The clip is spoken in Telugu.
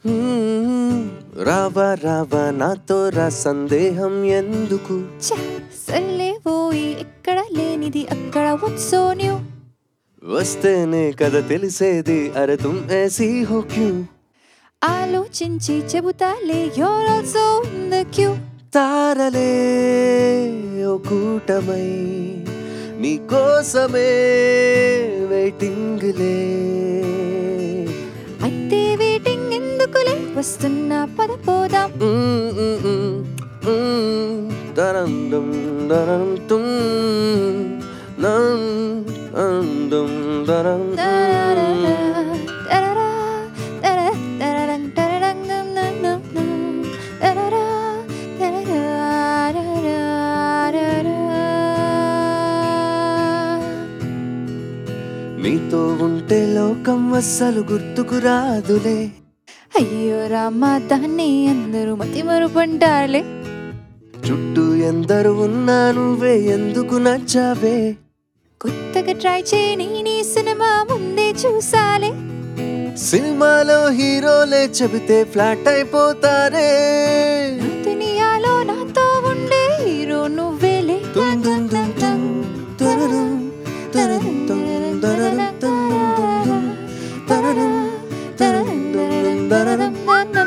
హ్మ్, రావా రావా నాతో రా సందేహం ఎందుకు ఛ, సర్లే పోయి ఎక్కడ లేనిది అక్కడ వట్సో న్యూ వస్తేనే కదా తెలిసేది అరే తుమ్ ఏసీ హో క్యూ ఆలోచించి చెబుతాలే యోర్ ఆల్సో ఇన్ ద క్యూ తారలే ఓ కూటమై నీ కోసమే వెయిటింగ్లే అయితే వెయిటింగ్ ఎందుకులే వస్తున్నా పద పోదాం మ్మ్, మ్మ్, మ్మ్, మ్మ్. దరందం దరం తుమ్ నం అందం దరం తరరరా, తరరా, తర, తరరం, తరరం, నం, నం, నం, నం. తరరా, తరరా, రరా, రరా. నీతో ఉంటే లోకం అస్సలు గుర్తుకు రాదులే అయ్యో రామా దాన్ని అందరూ మతి మరుపంటారులే చుట్టూ ఎందరు ఉన్నా నువ్వే ఎందుకు నచ్చావే కొత్తగా ట్రై చేయని నీ సినిమా ముందే చూసాలే సినిమాలో హీరోలే చెబితే ఫ్లాట్ అయిపోతారే నా దునియాలో నాతో ఉండే హీరో నువ్వేలే తుమ్ తుమ్ తుమ్ తుమ్ తరరం, తరరం, తుమ్ తరరం, తుమ్ తుమ్ తుమ్ తుమ్ తరరం, తరరం, తుమ్ తరరం. తరరం,